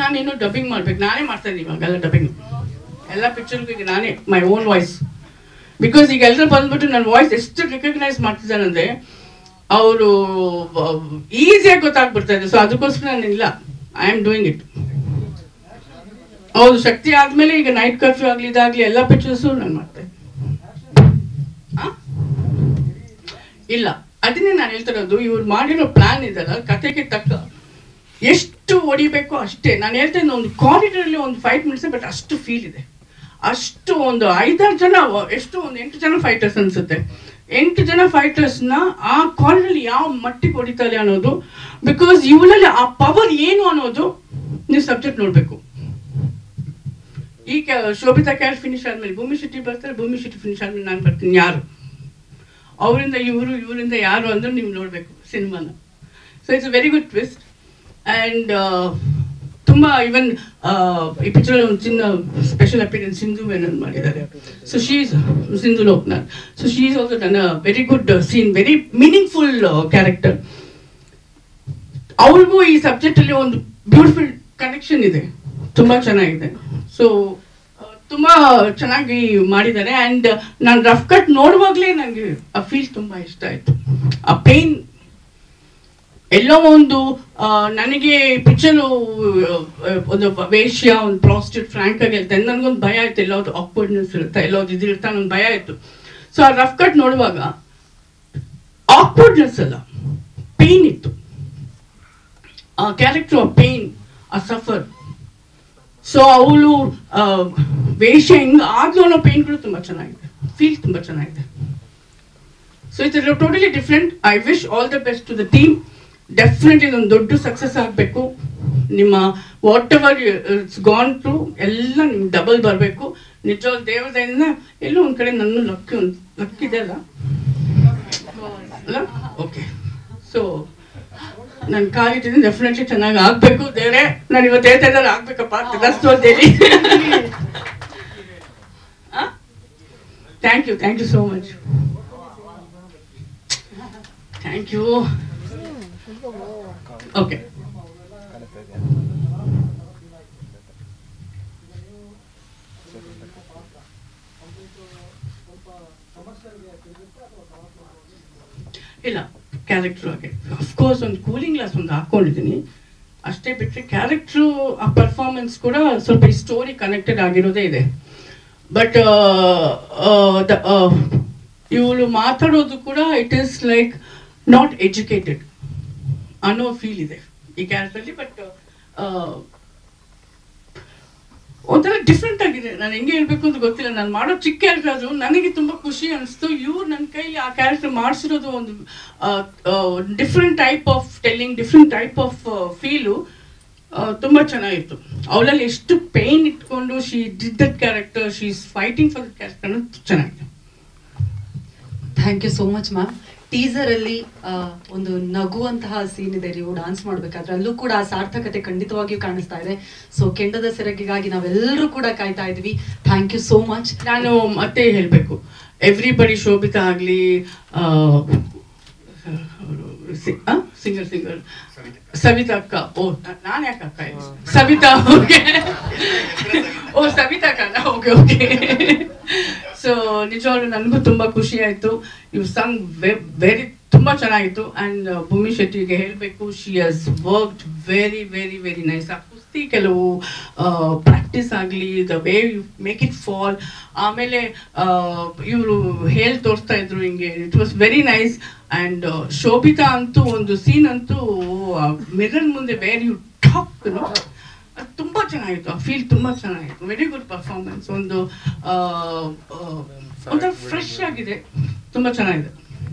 ನಾನು ಇನ್ನೂ ಡಬ್ಬಿಂಗ್ ಮಾಡ್ಬೇಕು ನಾನೇ ಮಾಡ್ತಾ ಇದ್ದೀನಿ ಇವಾಗೆಲ್ಲ ಡಬ್ಬಿಂಗ್ ಎಲ್ಲ ಪಿಕ್ಚರ್ಗೂ ಈಗ ನಾನೇ ಮೈ ಓನ್ ವಾಯ್ಸ್ ಬಿಕಾಸ್ ಈಗ ಎಲ್ಲರೂ ಬಂದ್ಬಿಟ್ಟು ನನ್ನ ವಾಯ್ಸ್ ಎಷ್ಟು ರಿಕಗ್ನೈಸ್ ಮಾಡ್ತಿದ್ದಾನಂದ್ರೆ ಅವರು ಈಸಿಯಾಗಿ ಗೊತ್ತಾಗ್ಬಿಡ್ತಾ ಇದೆ ಸೊ ಅದಕ್ಕೋಸ್ಕರ ನಾನು ಇಲ್ಲ ಐ ಆಮ್ ಡೂಯಿಂಗ್ ಇಟ್ ಹೌದು ಶಕ್ತಿ ಆದ್ಮೇಲೆ ಈಗ ನೈಟ್ ಕರ್ಫ್ಯೂ ಆಗ್ಲಿ ಇದಾಗ್ಲಿ ಎಲ್ಲ ಪಿಕ್ಚರ್ಸು ನಾನು ಮಾಡ್ತೆ ಆ? ಇಲ್ಲ ಅದನ್ನೇ ನಾನು ಹೇಳ್ತಿರೋದು ಇವ್ರು ಮಾಡಿರೋ ಪ್ಲಾನ್ ಇದಲ್ಲ ಕತೆಗೆ ತಕ್ಕ ಎಷ್ಟು ಹೊಡಿಬೇಕೋ ಅಷ್ಟೇ ನಾನು ಹೇಳ್ತೇನೆ ಒಂದು ಕಾರಿಡಾರಲ್ಲಿ ಒಂದು ಫೈಟ್ ಮಿನಿಟ್ಸ್ ಬಟ್ ಅಷ್ಟು ಫೀಲ್ ಇದೆ ಅಷ್ಟು ಒಂದು ಐದಾರು ಜನ ಎಷ್ಟು ಒಂದು ಎಂಟು ಜನ ಫೈಟರ್ಸ್ ಅನ್ಸುತ್ತೆ ಎಂಟು ಜನ ಫೈಟರ್ಸ್ನ ಆ ಕಾರಿಡಾರಲ್ಲಿ ಯಾವ ಮಟ್ಟಿಗೆ ಹೊಡಿತಾರೆ ಅನ್ನೋದು ಬಿಕಾಸ್ ಇವಳಲ್ಲಿ ಆ ಪವರ್ ಏನು ಅನ್ನೋದು ನೀವು ಸಬ್ಜೆಕ್ಟ್ ನೋಡಬೇಕು ಈಗ ಶೋಭಿತಾ ಕ್ಯಾಶ್ ಫಿನಿಶ್ ಆದ್ಮೇಲೆ ಭೂಮಿ ಶೆಟ್ಟಿ ಬರ್ತಾರೆ ಭೂಮಿ ಶೆಟ್ಟಿ ಫಿನಿಶ್ ಆದ್ಮೇಲೆ ನಾನು ಬರ್ತೀನಿ ಯಾರು ಅವರಿಂದ ಇವರು ಇವರಿಂದ ಯಾರು ಅಂದ್ರೆ ನೀವು ನೋಡಬೇಕು ಸಿನಿಮಾನ so it's very good twist and ತುಂಬ ಈವನ್ ಈ ಪಿಕ್ಚರ್ ಒಂದು ಚಿನ್ನ ಸ್ಪೆಷಲ್ ಅಪಿಯರೆನ್ಸ್ ಸಿಂಧು ಮೆನನ್ ಮಾಡಿದ್ದಾರೆ so she's Sindhu Lokanath so she is also done a very good scene very meaningful character ಅವ್ರಿಗೂ ಈ ಸಬ್ಜೆಕ್ಟ್ ಅಲ್ಲಿ ಒಂದು ಬ್ಯೂಟಿಫುಲ್ ಕನೆಕ್ಷನ್ ಇದೆ ತುಂಬಾ ಚೆನ್ನಾಗಿದೆ ಸೊ ತುಂಬಾ ಚೆನ್ನಾಗಿ ಮಾಡಿದ್ದಾರೆ ಅಂಡ್ ನಾನು ರಫ್ ಕಟ್ ನೋಡುವಾಗಲೇ ನನಗೆ ಆ ಫೀಲ್ ತುಂಬಾ ಇಷ್ಟ ಆಯ್ತು ಆ ಪೇನ್ ಎಲ್ಲೋ ಒಂದು ಆ, ನನಗೆ ಪಿಕ್ಚರು ಒಂದು ವೇಶ್ಯ ಒಂದು ಪ್ರಾಸ್ಟಿಟ್ಯೂಟ್ ಫ್ರಾಂಕ್ ಆಗಿ ಹೇಳ್ತಾರೆ ನನಗೊಂದು ಭಯ ಆಯ್ತು ಎಲ್ಲೋದು ಆಕ್ವರ್ಡ್ನೆಸ್ ಇರುತ್ತೆ ಎಲ್ಲೋದು ಇದಿರುತ್ತೆ ಒಂದು ಭಯ ಆಯ್ತು ಸೊ ಆ ರಫ್ ಕಟ್ ನೋಡುವಾಗ ಆಕ್ವರ್ಡ್ನೆಸ್ ಅಲ್ಲ ಪೇನ್ ಇತ್ತು ಆ ಕ್ಯಾರೆಕ್ಟರ್ ಆಫ್ ಪೇನ್ ಆ ಸಫರ್ ಸೊ ಅವಳು ವೇಷ ಹಿಂಗ್ ಆದ್ಲು ಅನ್ನೋ ಪೇನ್ಗಳು ತುಂಬಾ ಚೆನ್ನಾಗಿದೆ ಫೀಲ್ ತುಂಬಾ ಚೆನ್ನಾಗಿದೆ so it's totally different I wish all the best to the team definitely ಇದೊಂದು ದೊಡ್ಡ ಸಕ್ಸಸ್ ಆಗಬೇಕು ನಿಮ್ಮ whatever it's gone to ಎಲ್ಲ ನಿಮ್ಗೆ ಡಬಲ್ ಬರಬೇಕು ನಿಜವಾದ ದೇವದಯಿಂದ ಎಲ್ಲೋ ಒಂದು ಕಡೆ ನನ್ನ ಲಕ್ಕಿ ಒಂದು ಲಕ್ಕಿದೆ ಅಲ್ಲ ಅಲ್ಲ ಓಕೆ ಸೊ ನನ್ನ ಕಾಲಿಟ್ಟಿದ್ದೀನಿ ಡೆಫಿನೆಟ್ಲಿ ಚೆನ್ನಾಗಿ ಆಗ್ಬೇಕು ದೇವ್ರೆ ನಾನು ಇವತ್ತು ಹೇಳ್ತಾ ಇದ್ದಾರೆ ಆಗ್ಬೇಕಪ್ಪ ತಗಸ್ತು ಅಂತೇಳಿ thank you thank you so much thank you okay ಇಲ್ಲ ಕ್ಯಾರೆಕ್ಟ್ರು ಹಾಗೆ ಅಫ್ಕೋರ್ಸ್ ಒಂದು ಕೂಲಿಂಗ್ ಗ್ಲಾಸ್ ಒಂದು ಹಾಕೊಂಡಿದ್ದೀನಿ ಅಷ್ಟೇ ಬಿಟ್ಟರೆ ಕ್ಯಾರೆಕ್ಟ್ರು ಆ ಪರ್ಫಾರ್ಮೆನ್ಸ್ ಕೂಡ ಸ್ವಲ್ಪ ಈ ಸ್ಟೋರಿ ಕನೆಕ್ಟೆಡ್ ಆಗಿರೋದೇ ಇದೆ ಬಟ್ ಇವಳು ಮಾತಾಡೋದು ಕೂಡ it is like not educated ಅನ್ನೋ ಫೀಲ್ ಇದೆ ಈ ಕ್ಯಾರೆಕ್ಟರ್ಲಿ ಬಟ್ ಒಂಥರ ಡಿಫ್ರೆಂಟ್ ಆಗಿದೆ ನಾನು ಹೆಂಗೆ ಹೇಳ್ಬೇಕು ಅಂತ ಗೊತ್ತಿಲ್ಲ ನಾನು ಮಾಡೋ ಚಿಕ್ಕ ಕ್ಯಾರೆಕ್ಟರ್ ಆದ್ರೂ ನನಗೆ ತುಂಬಾ ಖುಷಿ ಅನಿಸ್ತು ಇವ್ರು ನನ್ನ ಕೈಲಿ ಆ ಕ್ಯಾರೆಕ್ಟರ್ ಮಾಡಿಸಿರೋದು ಒಂದು different type of telling different type of feel ತುಂಬಾ ಚೆನ್ನಾಗಿತ್ತು ಅವಳಲ್ಲಿ ಎಷ್ಟು ಪೇನ್ ಇಟ್ಕೊಂಡು she did that character she is fighting for that character ಅನ್ನೋದು ಚೆನ್ನಾಗಿದೆ thank you so much ma'am teaser ಅಲ್ಲಿ ಆ, ಒಂದು ನಗುವಂತಹ ಸೀನ್ ಇದೆ ನೀವು ಡಾನ್ಸ್ ಮಾಡ್ಬೇಕಾದ್ರೆ ಅಲ್ಲೂ ಕೂಡ ಆ ಸಾರ್ಥಕತೆ ಖಂಡಿತವಾಗಿಯೂ ಕಾಣಿಸ್ತಾ ಇದೆ ಸೊ ಕೆಂಡದ ಸೆರಗಿಗಾಗಿ ನಾವೆಲ್ಲರೂ ಕೂಡ ಕಾಯ್ತಾ ಇದ್ವಿ ಥ್ಯಾಂಕ್ ಯು ಸೋ ಮಚ್ ನಾನು ಮತ್ತೆ ಹೇಳಬೇಕು ಎವ್ರಿಬಡಿ ಶೋಭಿತಾ ಆಗಲಿ ಸಿಂಗರ್ ಸಿಂಗರ್ ಸವಿತಾ ಅಕ್ಕ ಓ ನಾನು ಯಾಕೆ ಅಕ್ಕ ಇದು? ಸವಿತಾ ಓಕೆ ಓ ಸವಿತಾ ಅಕ್ಕ ಓಕೆ ಓಕೆ ಸೊ ನಿಜವಾಗ್ಲೂ ನನಗೂ ತುಂಬಾ ಖುಷಿ ಆಯ್ತು ಇವ್ ಸಂಗ್ ವೆರಿ ತುಂಬಾ ಚೆನ್ನಾಗಿತ್ತು ಅಂಡ್ ಭೂಮಿ ಶೆಟ್ಟಿಗೆ ಹೇಳಬೇಕು she has worked very very very nice ಆ ಕುಸ್ತಿ ಕೆಲವು ಪ್ರಾಕ್ಟೀಸ್ ಆಗಲಿ the way you make it fall ಆಮೇಲೆ ಇವರು ಹೇಳಿ ತೋರಿಸ್ತಾ ಇದ್ರು ಹಿಂಗೆ it was very nice and Shobhita ಅಂತೂ ಒಂದು ಸೀನ್ ಅಂತೂ ಮಿರರ್ ಮುಂದೆ ವೇರ್ ಯು ಟಾಕ್ ಅದು ತುಂಬ ಚೆನ್ನಾಗಿತ್ತು ಆ ಫೀಲ್ ತುಂಬ ಚೆನ್ನಾಗಿತ್ತು ವೆರಿ ಗುಡ್ ಪರ್ಫಾರ್ಮೆನ್ಸ್ ಒಂದು ಆ, ಆ, ಒಂಥರ ಫ್ರೆಶ್ ಆಗಿದೆ ತುಂಬ ಚೆನ್ನಾಗಿದೆ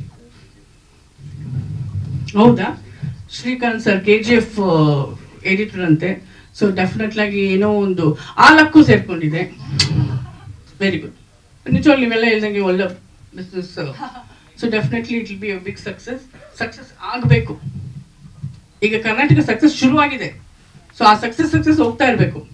ಹೌದಾ Srikanth sir K G F editor ಅಂತೆ ಸೊ ಡೆಫಿನೆಟ್ಲಾಗಿ ಏನೋ ಒಂದು ಆ ಲಕ್ಕು ಸೇರ್ಕೊಂಡಿದೆ ವೆರಿ ಗುಡ್ ನಿಜವಾಗ್ಲೂ ನೀವೆಲ್ಲ ಹೇಳ್ದಂಗೆ ಒಳ್ಳೆ business so definitely it will be a big success success ಆಗಬೇಕು ಈಗ ಕರ್ನಾಟಕ ಸಕ್ಸಸ್ ಶುರುವಾಗಿದೆ ಸೊ ಆ ಸಕ್ಸಸ್ ಸಕ್ಸಸ್ ಹೋಗ್ತಾ ಇರಬೇಕು